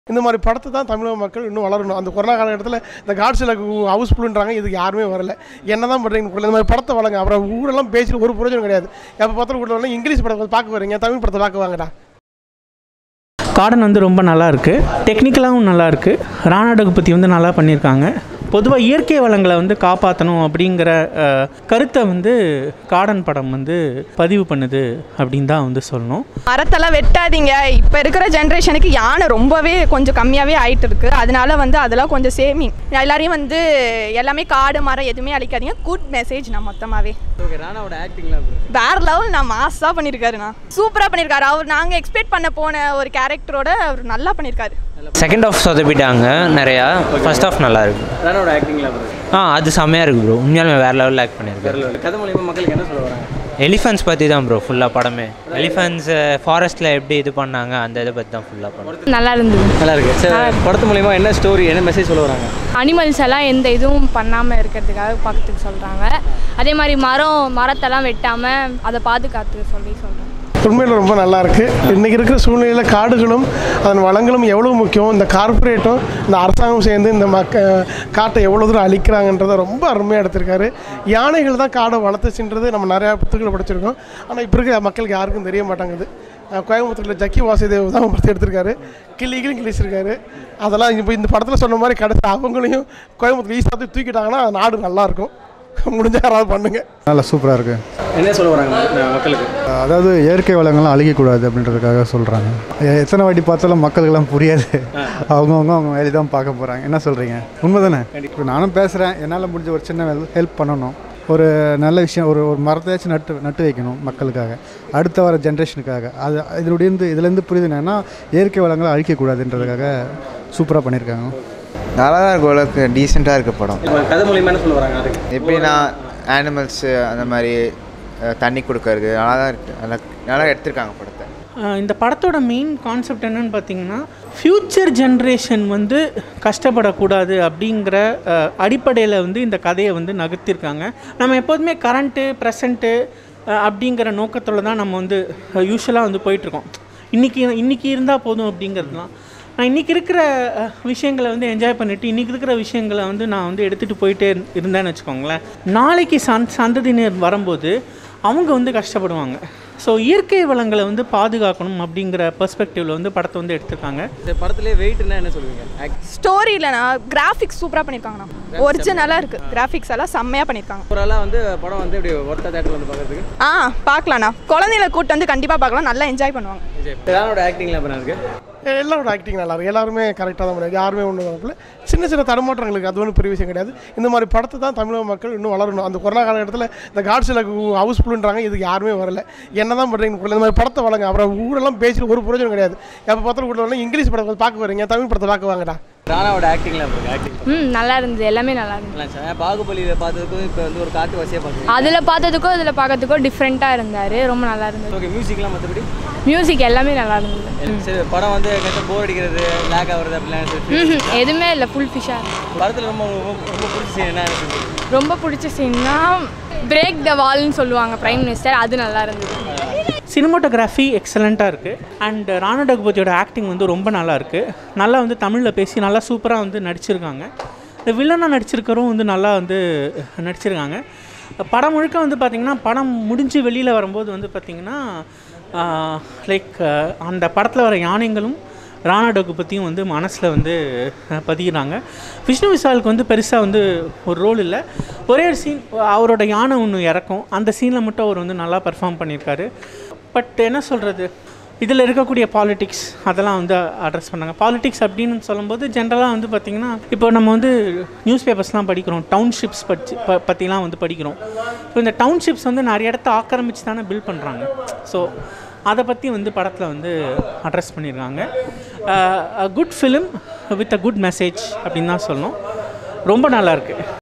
இந்த மாதிரி படத்தை தான் தமிழக மக்கள் இன்னும் வளரணும் அந்த கொரோனா காலகட்டத்தில் இந்த காட்சியில் ஹவுஸ்ஃபுல்ன்றாங்க இதுக்கு யாருமே வரல என்ன தான் பண்ணுறீங்க இந்த மாதிரி படத்தை வழங்க அப்புறம் ஊரெல்லாம் பேசிட்டு ஒரு பிரயோஜனம் கிடையாது எப்போ பார்த்தாலும் வீட்டில் வரலாம் இங்கிலீஷ் படத்தை பார்க்க வரீங்க தமிழ் படத்தை பார்க்க வாங்கடா கார்டன் வந்து ரொம்ப நல்லா இருக்கு டெக்னிக்கலாகவும் நல்லா இருக்கு ராணா பற்றி வந்து நல்லா பண்ணியிருக்காங்க பொதுவாக இயற்கை வளங்களை வந்து காப்பாற்றணும் அப்படிங்கிற அஹ், கருத்தை வந்து கார்டன் படம் வந்து பதிவு பண்ணுது அப்படின்னு தான் வந்து சொல்லணும் மரத்தெல்லாம் வெட்டாதீங்க இப்போ இருக்கிற ஜென்ரேஷனுக்கு யானை ரொம்பவே கொஞ்சம் கம்மியாகவே ஆயிட்டு இருக்கு அதனால வந்து அதெல்லாம் கொஞ்சம் சேமிங் எல்லாரையும் வந்து எல்லாமே காடு மரம் எதுவுமே அழிக்காதீங்க குட் மெசேஜ் நான் மொத்தமாகவே ஓகே ராணாவோட ஆக்டிங்லாம் வேற லெவல் நான் மாஸாக பண்ணியிருக்காருண்ணா சூப்பராக பண்ணியிருக்காரு அவர் நாங்கள் எக்ஸ்பெக்ட் பண்ண போன ஒரு கேரக்டரோட அவர் நல்லா பண்ணியிருக்காரு செகண்ட் ஆஃப் சொதப்பிட்டாங்க நிறையா ஃபர்ஸ்ட் ஆஃப் நல்லா இருக்கு ராணாவோட ஆக்டிங்லாம் ஆ அது செம்மையாக இருக்கு ப்ரோ உண்மையாலுமே வேறு லெவலில் ஆக்ட் பண்ணியிருக்காரு கதை மூலியமாக மக்களுக்கு என்ன சொல்ல வராங்க எலிஃபென்ட்ஸ் பற்றி தான் ப்ரோ ஃபுல்லாக படமே எலிஃபென்ட்ஸ் ஃபாரஸ்ட்டில் எப்படி இது பண்ணாங்க அந்த இதை பற்றி தான் ஃபுல்லாக படம் நல்லா இருந்தது நல்லா இருக்கு சரி படத்து மூலியமாக என்ன ஸ்டோரி என்ன மெசேஜ் சொல்ல வராங்க அனிமல்ஸ் எல்லாம் எந்த இதுவும் பண்ணாமல் இருக்கிறதுக்காக பார்க்கறதுக்கு சொல்கிறாங்க அதே மாதிரி மரம் மரத்தெல்லாம் வெட்டாமல் அதை பாதுகாத்துக்க சொல்லி சொல்கிறாங்க உண்மையில் ரொம்ப நல்லா இருக்கு இன்றைக்கி இருக்கிற சூழ்நிலையில் காடுகளும் அதன் வளங்களும் எவ்வளோ முக்கியம் இந்த கார்ப்பரேட்டும் இந்த அரசாங்கம் சேர்ந்து இந்த மக்க காட்டை எவ்வளோ தூரம் அழிக்கிறாங்கன்றதை ரொம்ப அருமையாக எடுத்திருக்காரு யானைகள் தான் காடை வளர்த்துச்சுன்றது நம்ம நிறையா புத்தகங்களை படிச்சிருக்கோம் ஆனால் இப்போ இருக்கிற மக்களுக்கு யாருக்கும் தெரிய மாட்டாங்குது அஹ் கோயம்புத்தூரில் ஜக்கி வாசுதேவ் தான் படத்தை எடுத்திருக்காரு கிளிகளும் கிழிச்சிருக்காரு அதெல்லாம் இப்போ இந்த படத்தில் சொன்ன மாதிரி கடைசி அவங்களையும் கோயம்புத்தூர் ஈஸியாக தூக்கிட்டாங்கன்னா நாடு நல்லாயிருக்கும் முடிஞ்ச யாராவது பண்ணுங்கள் நல்லா சூப்பராக இருக்குது என்ன சொல்ல வராங்க ம- மக்களுக்கு அதாவது இயற்கை வளங்கள்லாம் அழிக்கக்கூடாது அப்படின்றதுக்காக சொல்கிறாங்க எத்தனை வாட்டி பார்த்தாலும் மக்களுக்கெல்லாம் புரியாது அவங்கவுங்க அவங்க வேலையை தான் பார்க்க போகிறாங்க என்ன சொல்கிறீங்க உண்மை தானே இப்போ நானும் பேசுகிறேன் என்னால் முடிஞ்ச ஒரு சின்ன ஹெல்ப் பண்ணணும் ஒரு நல்ல விஷயம் ஒரு ஒரு மரத்தையாச்சும் நட்டு நட்டு வைக்கணும் மக்களுக்காக அடுத்த வர ஜென்ரேஷனுக்காக அது இதனுடைய இருந்து இதுலேருந்து புரியுது என்னன்னா இயற்கை வளங்களை அழிக்கக்கூடாதுன்றதுக்காக சூப்பராக பண்ணியிருக்காங்க நல்லா தான் இருக்கு ஓரளவுக்கு டீசெண்டாக இருக்குது படம் இப்ப கதை மூலியமாக என்ன சொல்ல வராங்க அதுக்கு எப்படின்னா ஆனிமல்ஸு அந்த மாதிரி அஹ், தண்ணி கொடுக்கறது நல்லா தான் இருக்குது நல்லா நல்லா எடுத்திருக்காங்க படத்தை அஹ், இந்த படத்தோட மெயின் கான்செப்ட் என்னன்னு பார்த்தீங்கன்னா ஃப்யூச்சர் ஜென்ரேஷன் வந்து கஷ்டப்படக்கூடாது அப்படிங்கிற அடிப்படையில் வந்து இந்த கதையை வந்து நகர்த்திருக்காங்க நம்ம எப்போதுமே கரண்ட்டு ப்ரெசண்ட்டு அப்படிங்கிற நோக்கத்தில் தான் நம்ம வந்து யூஸ்வலாக வந்து போயிட்டுருக்கோம் இன்றைக்கி இன்றைக்கி இருந்தால் போதும் அப்படிங்கிறதுலாம் நான் இன்றைக்கி இருக்கிற அஹ், விஷயங்களை வந்து என்ஜாய் பண்ணிவிட்டு இன்றைக்கி இருக்கிற விஷயங்களை வந்து நான் வந்து எடுத்துகிட்டு போயிட்டே இரு- இருந்தேன்னு வச்சுக்கோங்களேன் நாளைக்கு சந் சந்ததியினர் வரும்போது அவங்க வந்து கஷ்டப்படுவாங்க ஸோ இயற்கை வளங்களை வந்து பாதுகாக்கணும் அப்படிங்கிற பெர்ஸ்பெக்டிவில் வந்து படத்தை வந்து எடுத்திருக்காங்க இந்த படத்துலேயே வெயிட்னா என்ன சொல்லுவீங்க ஆக்ட் ஸ்டோரியிலனா கிராஃபிக்ஸ் சூப்பராக பண்ணியிருக்காங்கண்ணா ஒரிஜினலாக இருக்குது கிராஃபிக்ஸ் எல்லாம் செம்மையாக பண்ணியிருக்காங்க ஓவராலாக வந்து படம் வந்து இப்படி ஒர்த்தா தேட்டரில் வந்து பார்க்கறதுக்கு ஆ பார்க்கலாண்ணா குழந்தைகளை கூட்டு வந்து கண்டிப்பாக பார்க்கலாம் நல்லா என்ஜாய் பண்ணுவாங்க விஜய் ராணாவோட ஆக்டிங்லாம் எப்படி இருக்கு எல்லாரோட ஆக்டிங் நல்லா இருக்கு எல்லாருமே கரெக்டாக தான் பண்ணாங்க யாருமே ஒன்றும் வரல சின்ன சின்ன தடுமாற்றங்களுக்கு அது ஒன்றும் பெரிய விஷயம் கிடையாது இந்த மாதிரி படத்தை தான் தமிழக மக்கள் இன்னும் வளரணும் அந்த கொரோனா காலகட்டத்தில் இந்த காட்சியில் ஹவுஸ்ஃபுல்ன்றாங்க இதுக்கு யாருமே வரல என்ன தான் பண்ணுறீங்க இந்த மாதிரி படத்தை வழங்க அப்புறம் ஊரெல்லாம் பேசிட்டு ஒரு பிரயோஜனம் கிடையாது எப்போ பார்த்தாலும் வீட்டில் வரலாம் இங்கிலீஷ் படத்தை பார்க்க வரீங்க தமிழ் படத்தை பார்க்க வாங்கடா ராணாவோட ஆக்டிங்லாம் எப்படி இருக்கு ஆக்டிங் ம் நல்லா இருந்தது எல்லாமே நல்லா இருந்தது நல்லா இருந்துச்சா? பாகுபலியில் பார்த்ததுக்கும் இப்போ வந்து ஒரு காட்டு வசியாக பார்க்குறீங்க அதில் பார்த்ததுக்கும் இதில் பார்க்கறதுக்கும் டிஃப்ரெண்ட்டாக இருந்தார் ரொம்ப நல்லா இருந்தது ஓகே மியூசிக்லாம் மற்றபடி மியூசிக் எல்லாமே நல்லா இருந்தது சரி படம் வந்து கொஞ்சம் போர் அடிக்கிறது லேக் ஆகுறது அப்படிலாம் இருக்கு. ம்ஹும். எதுவுமே இல்லை ஃபுல் ஃபிஷ்ஷாக படத்தில் ரொம்ப ரொம்ப ரொம்ப பிடிச்ச scene என்ன இருக்கு ரொம்ப பிடிச்ச சீன்னா பிரேக் த வால்னு சொல்லுவாங்க பிரைம் மினிஸ்டர் அது நல்லா இருந்தது சினிமாட்டோகிராஃபி எக்ஸலண்ட்டாக இருக்குது அண்ட் ராணா டகுபதியோட ஆக்டிங் வந்து ரொம்ப நல்லா இருக்குது நல்லா வந்து தமிழில் பேசி நல்லா சூப்பராக வந்து நடிச்சிருக்காங்க இந்த வில்லனாக நடிச்சிருக்கிறவரும் வந்து நல்லா வந்து நடிச்சிருக்காங்க படம் முழுக்க வந்து பார்த்திங்கன்னா படம் முடிஞ்சு வெளியில் வரும்போது வந்து பார்த்திங்கன்னா லைக் அந்த படத்தில் வர யானைங்களும் ராணா டகுபதியும் வந்து மனசில் வந்து அஹ், பதிகிறாங்க விஷ்ணு விஷாலுக்கு வந்து பெருசாக வந்து ஒரு ரோல் இல்லை ஒரே ஒரு சீன் அவரோட யானை ஒன்று இறக்கும் அந்த சீனில் மட்டும் அவர் வந்து நல்லா பெர்ஃபார்ம் பண்ணியிருக்காரு பட் என்ன சொல்கிறது இதில் இருக்கக்கூடிய பாலிடிக்ஸ் அதெல்லாம் வந்து அட்ரஸ் பண்ணாங்க பாலிடிக்ஸ் அப்படின்னு சொல்லும்போது ஜென்ரலாக வந்து பார்த்திங்கன்னா இப்போ நம்ம வந்து நியூஸ் பேப்பர்ஸ்லாம் படிக்கிறோம் டவுன்ஷிப்ஸ் பற்றி ப பற்றிலாம் வந்து படிக்கிறோம் இப்போ இந்த டவுன்ஷிப்ஸ் வந்து நிறைய இடத்த ஆக்கிரமிச்சு தானே பில்ட் பண்ணுறாங்க ஸோ அதை பற்றி வந்து படத்தில் வந்து அட்ரஸ் பண்ணியிருக்காங்க good film with a good message அப்படின்னு தான் சொல்லணும் ரொம்ப நல்லா இருக்குது